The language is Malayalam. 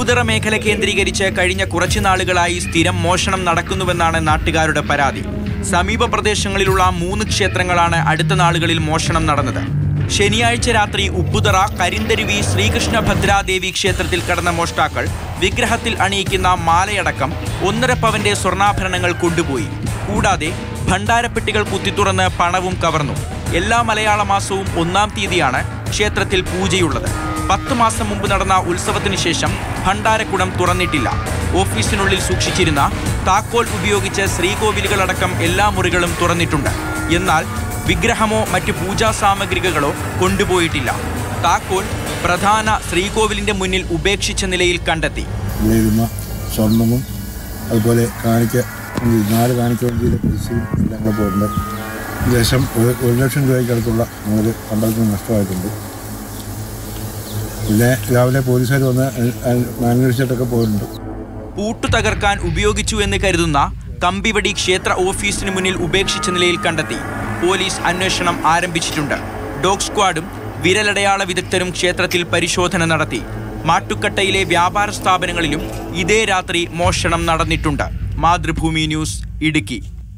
ഉപ്പുതറ മേഖല കേന്ദ്രീകരിച്ച് കഴിഞ്ഞ കുറച്ചു നാളുകളായി സ്ഥിരം മോഷണം നടക്കുന്നുവെന്നാണ് നാട്ടുകാരുടെ പരാതി സമീപ പ്രദേശങ്ങളിലുള്ള മൂന്ന് ക്ഷേത്രങ്ങളാണ് അടുത്ത നാളുകളിൽ മോഷണം നടന്നത് ശനിയാഴ്ച രാത്രി ഉപ്പുതറ കരിന്തരുവി ശ്രീകൃഷ്ണ ഭദ്രാദേവി ക്ഷേത്രത്തിൽ കടന്ന മോഷ്ടാക്കൾ വിഗ്രഹത്തിൽ അണിയിക്കുന്ന മാലയടക്കം ഒന്നര പവന്റെ സ്വർണ്ണാഭരണങ്ങൾ കൊണ്ടുപോയി കൂടാതെ ഭണ്ഡാരപ്പെട്ടികൾ കുത്തിത്തുറന്ന് പണവും കവർന്നു എല്ലാ മലയാള മാസവും ഒന്നാം തീയതിയാണ് ക്ഷേത്രത്തിൽ പൂജയുള്ളത് പത്ത് മാസം മുമ്പ് നടന്ന ഉത്സവത്തിന് ശേഷം ഭണ്ഡാരക്കുടം തുറന്നിട്ടില്ല ഓഫീസിനുള്ളിൽ സൂക്ഷിച്ചിരുന്ന താക്കോൽ ഉപയോഗിച്ച് ശ്രീകോവിലുകളടക്കം എല്ലാ മുറികളും തുറന്നിട്ടുണ്ട് എന്നാൽ വിഗ്രഹമോ മറ്റ് പൂജാ സാമഗ്രികളോ കൊണ്ടുപോയിട്ടില്ല താക്കോൽ പ്രധാന ശ്രീകോവിലിന്റെ മുന്നിൽ ഉപേക്ഷിച്ച നിലയിൽ കണ്ടെത്തി ഇരുന്ന സ്വർണവും അതുപോലെ കാണിക്ക നാല് കാണിക്ക വണ്ടിയിലെ പൈസയും എല്ലാം കൂടെ പോയിട്ടുണ്ട് ഏകദേശം ഒരു ഒരു ലക്ഷം രൂപയ്ക്ക് അടുത്തുള്ള നമുക്ക് പണ്ടത്തിന് നഷ്ടമായിട്ടുണ്ട് പിന്നെ രാവിലെ പോലീസുകാർ വന്ന് അ- അ- അന്വേഷിച്ചിട്ടൊക്കെ പോയിട്ടുണ്ട് പൂട്ടു തകർക്കാൻ ഉപയോഗിച്ചു എന്ന് കരുതുന്ന കമ്പിവടി ക്ഷേത്ര ഓഫീസിന് മുന്നിൽ ഉപേക്ഷിച്ച നിലയിൽ കണ്ടെത്തി പോലീസ് അന്വേഷണം ആരംഭിച്ചിട്ടുണ്ട് ഡോഗ് സ്ക്വാഡും വിരലടയാള വിദഗ്ധരും ക്ഷേത്രത്തിൽ പരിശോധന നടത്തി മാട്ടുക്കട്ടയിലെ വ്യാപാര സ്ഥാപനങ്ങളിലും ഇതേ രാത്രി മോഷണം നടന്നിട്ടുണ്ട് മാതൃഭൂമി ന്യൂസ് ഇടുക്കി